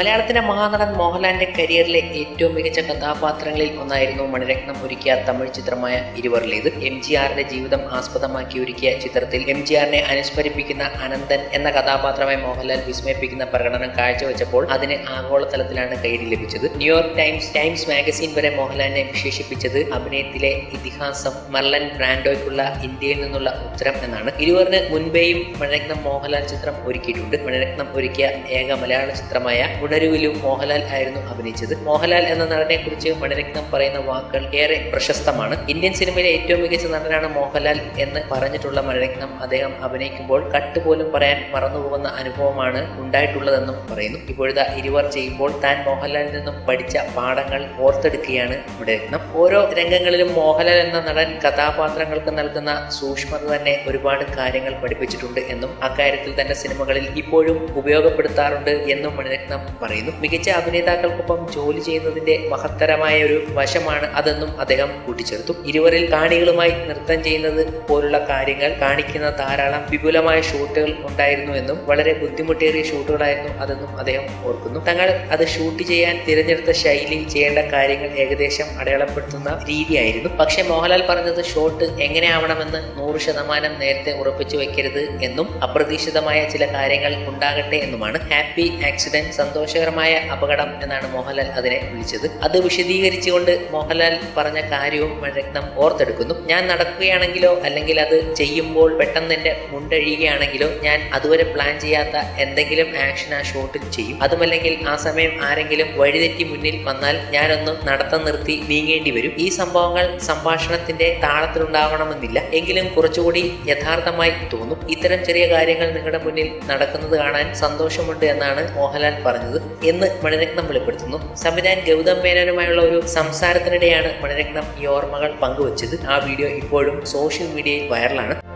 മലയാളത്തിന്റെ മഹാനടൻ മോഹൻലാലിന്റെ കരിയറിലെ ഏറ്റവും മികച്ച കഥാപാത്രങ്ങളിൽ ഒന്നായിരുന്നു മണിരത്നം ഒരുക്കിയ തമിഴ് ചിത്രമായ ഇരുവറിലേത് എം ജി ആറിന്റെ ജീവിതം ആസ്പദമാക്കി ഒരുക്കിയ ചിത്രത്തിൽ എം ജി ആറിനെ അനുസ്മരിപ്പിക്കുന്ന അനന്തൻ എന്ന കഥാപാത്രമായി മോഹൻലാൽ വിസ്മയിപ്പിക്കുന്ന പ്രകടനം കാഴ്ചവെച്ചപ്പോൾ അതിന് ആഗോളതലത്തിലാണ് കൈയടി ലഭിച്ചത് ന്യൂയോർക്ക് ടൈംസ് ടൈംസ് മാഗസിൻ വരെ മോഹൻലാലിനെ വിശേഷിപ്പിച്ചത് അഭിനയത്തിലെ ഇതിഹാസം മർലൻ ബ്രാൻഡോയ്ക്കുള്ള ഇന്ത്യയിൽ നിന്നുള്ള ഉത്തരം എന്നാണ് ഇരുവറിന് മുൻപേയും മണിരത്നം മോഹൻലാൽ ചിത്രം ഒരുക്കിയിട്ടുണ്ട് മണിരത്നം ഒരുക്കിയ ഏക മലയാള ചിത്രമായ ഉണരുവിലും മോഹൻലാൽ ആയിരുന്നു അഭിനയിച്ചത് മോഹൻലാൽ എന്ന നടനെ കുറിച്ച് മണിരത്നം പറയുന്ന വാക്കുകൾ ഏറെ പ്രശസ്തമാണ് ഇന്ത്യൻ സിനിമയിലെ ഏറ്റവും മികച്ച നടനാണ് മോഹൻലാൽ എന്ന് പറഞ്ഞിട്ടുള്ള മണിരത്നം അദ്ദേഹം അഭിനയിക്കുമ്പോൾ കട്ട് പോലും പറയാൻ മറന്നുപോകുന്ന അനുഭവമാണ് ഉണ്ടായിട്ടുള്ളതെന്നും പറയുന്നു ഇപ്പോഴത്തെ ഇരുവർ ചെയ്യുമ്പോൾ താൻ മോഹൻലാലിൽ നിന്നും പഠിച്ച പാഠങ്ങൾ ഓർത്തെടുക്കുകയാണ് മണിരത്നം ഓരോ രംഗങ്ങളിലും മോഹൻലാൽ എന്ന നടൻ കഥാപാത്രങ്ങൾക്ക് നൽകുന്ന സൂക്ഷ്മത തന്നെ ഒരുപാട് കാര്യങ്ങൾ പഠിപ്പിച്ചിട്ടുണ്ട് എന്നും അക്കാര്യത്തിൽ തന്റെ സിനിമകളിൽ ഇപ്പോഴും ഉപയോഗപ്പെടുത്താറുണ്ട് എന്നും മണിരത്നം പറയുന്നു മികച്ച അഭിനേതാക്കൾക്കൊപ്പം ജോലി ചെയ്യുന്നതിന്റെ മഹത്തരമായ ഒരു വശമാണ് അതെന്നും അദ്ദേഹം കൂട്ടിച്ചേർത്തു ഇരുവരിൽ കാണികളുമായി നൃത്തം ചെയ്യുന്നത് പോലുള്ള കാര്യങ്ങൾ കാണിക്കുന്ന ധാരാളം വിപുലമായ ഷൂട്ടുകൾ ഉണ്ടായിരുന്നു എന്നും വളരെ ബുദ്ധിമുട്ടേറിയ ഷൂട്ടുകളായിരുന്നു അതെന്നും അദ്ദേഹം ഓർക്കുന്നു തങ്ങൾ അത് ഷൂട്ട് ചെയ്യാൻ തിരഞ്ഞെടുത്ത ശൈലി ചെയ്യേണ്ട കാര്യങ്ങൾ ഏകദേശം അടയാളപ്പെടുത്തുന്ന രീതിയായിരുന്നു പക്ഷെ മോഹൻലാൽ പറഞ്ഞത് ഷോട്ട് എങ്ങനെയാവണമെന്ന് നൂറ് ശതമാനം നേരത്തെ ഉറപ്പിച്ചു വെക്കരുത് എന്നും അപ്രതീക്ഷിതമായ ചില കാര്യങ്ങൾ ഉണ്ടാകട്ടെ എന്നുമാണ് ഹാപ്പി ആക്സിഡന്റ് സന്തോഷകരമായ അപകടം എന്നാണ് മോഹൻലാൽ അതിനെ വിളിച്ചത് അത് വിശദീകരിച്ചുകൊണ്ട് മോഹൻലാൽ പറഞ്ഞ കാര്യവും മണിരത്നം ഓർത്തെടുക്കുന്നു ഞാൻ നടക്കുകയാണെങ്കിലോ അല്ലെങ്കിൽ അത് ചെയ്യുമ്പോൾ പെട്ടെന്ന് എന്റെ മുണ്ടഴിയുകയാണെങ്കിലോ ഞാൻ അതുവരെ പ്ലാൻ ചെയ്യാത്ത എന്തെങ്കിലും ആക്ഷൻ ആ ഷോട്ടിൽ ചെയ്യും അതുമല്ലെങ്കിൽ ആ സമയം ആരെങ്കിലും വഴിതെറ്റി മുന്നിൽ വന്നാൽ ഞാനൊന്ന് നടത്തം നിർത്തി നീങ്ങേണ്ടി വരും ഈ സംഭവങ്ങൾ സംഭാഷണത്തിന്റെ താളത്തിലുണ്ടാവണമെന്നില്ല എങ്കിലും കുറച്ചുകൂടി യഥാർത്ഥമായി തോന്നും ഇത്തരം ചെറിയ കാര്യങ്ങൾ നിങ്ങളുടെ മുന്നിൽ നടക്കുന്നത് കാണാൻ സന്തോഷമുണ്ട് എന്നാണ് മോഹൻലാൽ പറഞ്ഞത് എന്ന് മണിരത്നം വെളിപ്പെടുത്തുന്നു സംവിധായകൻ ഗൗതം മേനോനുമായുള്ള ഒരു സംസാരത്തിനിടെയാണ് മണിരത്നം ഈ ഓർമ്മകൾ പങ്കുവച്ചത് ആ വീഡിയോ ഇപ്പോഴും സോഷ്യൽ മീഡിയയിൽ വൈറലാണ്